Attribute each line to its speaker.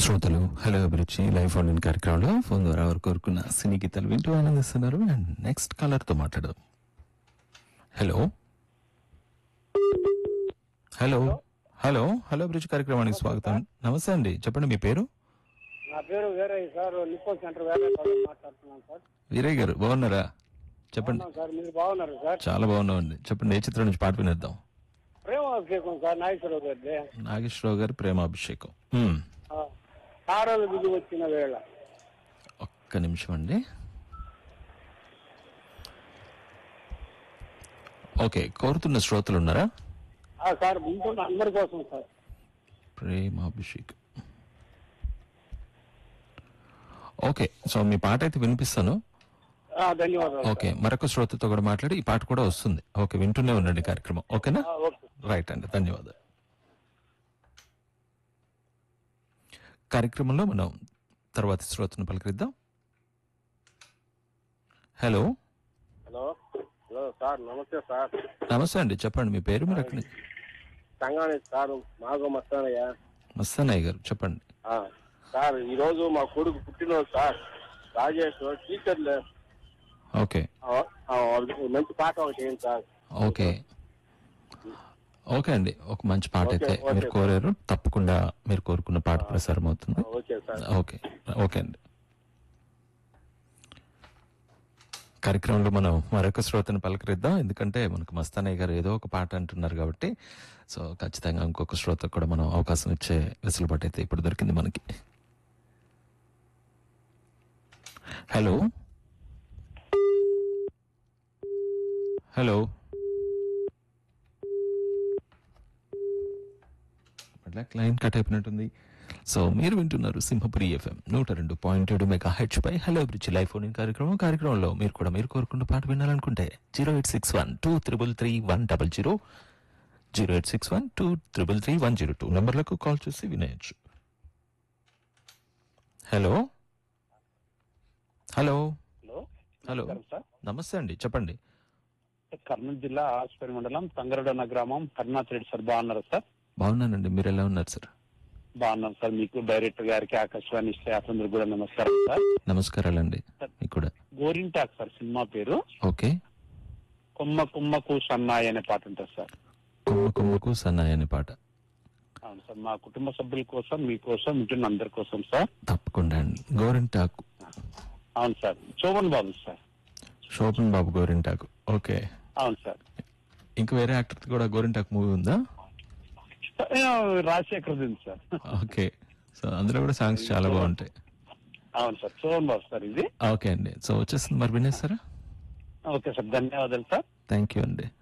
Speaker 1: శ్రోతలు హలో అభిరుచి live phone in కార్యక్రమంలో ఫోన్ ద్వారా వారు కోరుకున్న సినీ గీతాలు వింటూ ఆనందిస్తున్నారు అండ్ నెక్స్ట్ కాలర్ తో మాట్లాడదాం హలో హలో హలో హలో అభిరుచి కార్యక్రమానికి స్వాగతం నమస్తే అండి చెప్పండి మీ పేరు
Speaker 2: నా పేరు వేరే సార్ నిప్పల్ సెంటర్ వేరే కాలేజ్ మాట్లాడుతున్నాను సార్
Speaker 1: వీరయ్య గారు బాగున్నారా చెప్పండి
Speaker 2: అవునా సార్ మీరు బాగున్నారు సార్
Speaker 1: చాలా బాగున్నామండి చెప్పండి ఏ చిత్రం నుంచి పాట వినేద్దాం
Speaker 2: ప్రేమ అభిషేకం సార్ నాగేశ్వరరావు గారిది
Speaker 1: నాగేశ్వరరావు గారి ప్రేమాభిషేకం మ్మ్.
Speaker 2: ఆ, తారలు దిగి వచ్చిన వేళ
Speaker 1: ఒక్క నిమిషం అండి ఓకే కోరుతున్న శ్రోతలు ఉన్నారా
Speaker 2: ఆ, సార్ వింటున్న అందరి కోసం సార్
Speaker 1: ప్రేమాభిషేక్ ఓకే సో మీ పాట అయితే వినిపిస్తాను
Speaker 2: ఆ, ధన్యవాదాలు
Speaker 1: ఓకే మరొక శ్రోతతో కూడా మాట్లాడి ఈ పాట కూడా వస్తుంది ఓకే వింటూనే ఉండండి కార్యక్రమం ఓకేనా
Speaker 2: ఆ, ఓకే
Speaker 1: రైట్ అండి ధన్యవాదాలు కార్యక్రమంలో మనం తర్వాతి శ్రోతను పలకరిద్దాం హలో
Speaker 2: హలో హలో సార్ నమస్తే సార్
Speaker 1: నమస్తే అండి చెప్పండి మీ పేరు మీరు ఎక్కడి
Speaker 2: సంగానే సార్ మాగో మస్తానయ్య
Speaker 1: మస్తానయ్య గారు చెప్పండి
Speaker 2: ఆ, సార్ ఈ రోజు మా కొడుకు పుట్టినరోజు సార్ రాజేష్ టీచర్లు
Speaker 1: ఓకే
Speaker 2: ఆ, ఆ, వాళ్ళకి మంచి పాట ఒకటి ఏంటి సార్
Speaker 1: ఓకే ఓకే అండి ఒక మంచి పాట
Speaker 2: ఓకే,
Speaker 1: అయితే
Speaker 2: ఓకే.
Speaker 1: మీరు కోరారు తప్పకుండా మీరు కోరుకున్న పాట ప్రసారం అవుతుంది
Speaker 2: ఓకే సార్
Speaker 1: ఓకే ఓకే అండి కార్యక్రమంలో మనం మరొక శ్రోతను పలకరిద్దాం ఎందుకంటే మనకు మస్తానయ్య గారు ఏదో ఒక పాట అంటున్నారు కాబట్టి సో ఖచ్చితంగా ఇంకొక శ్రోత కూడా మనం అవకాశం ఇచ్చే వెసులుబాటు అయితే ఇప్పుడు దొరికింది మనకి హలో హలో మళ్ళా లైన్ కట్ అయిపోయినట్టుంది సో మీరు వింటున్నారు సింహపురి ఎఫ్ఎం నూట రెండు పాయింట్ ఏడు మెగా హెచ్ పై hello bridge live phone in కార్యక్రమం కార్యక్రమంలో మీరు కూడా మీరు కోరుకున్న పాట వినాలనుకుంటే zero eight six one two triple three one double zero zero eight six one two triple three one zero two నంబర్లకు కాల్ చేసి వినేయచ్చు హలో హలో
Speaker 3: హలో
Speaker 1: హలో
Speaker 3: నమస్కారం సార్
Speaker 1: నమస్తే అండి చెప్పండి
Speaker 3: కర్నూలు జిల్లా ఆస్పేట మండలం తంగరడన్న గ్రామం హరినాథ్ రెడ్డి సార్ బాగున్నారా సార్
Speaker 1: బాగున్నానండి మీరు ఎలా ఉన్నారు సార్
Speaker 3: బాగున్నాం సార్ మీకు డైరెక్టర్ గారికి ఆకాశవాణి స్టాఫ్ అందరూ కూడా నమస్కారం సార్
Speaker 1: నమస్కారాలండి మీకు కూడా
Speaker 3: గోరింటాక్ సార్ సినిమా పేరు
Speaker 1: ఓకే
Speaker 3: కొమ్మ కొమ్మకు సన్నాయి అనే పాట ఉంటుంది సార్
Speaker 1: కొమ్మ కొమ్మకు సన్నాయి అనే పాట
Speaker 3: అవును సార్ మా కుటుంబ సభ్యుల కోసం మీకోసం వింటున్న అందరి కోసం సార్
Speaker 1: తప్పకుండా అండి గోరింటాకు
Speaker 3: అవును sir Sobhan Babu sir
Speaker 1: Sobhan Babu Gorintaku okay
Speaker 3: అవును సార్
Speaker 1: ఇంకా వేరే యాక్టర్ కూడా గోరింటాకు మూవీ ఉందా
Speaker 3: ఏ, రాజశేఖర్ ఉంది సార్
Speaker 1: ఓకే సో అందులో కూడా సాంగ్స్ చాలా బాగుంటాయి
Speaker 3: అవును సార్ శోభన్ బాబు సార్ ఇది
Speaker 1: ఓకే అండి సో వచ్చేస్తుంది మరి వినేస్తారా
Speaker 3: ఓకే సార్ ధన్యవాదాలు సార్
Speaker 1: థ్యాంక్ యూ అండి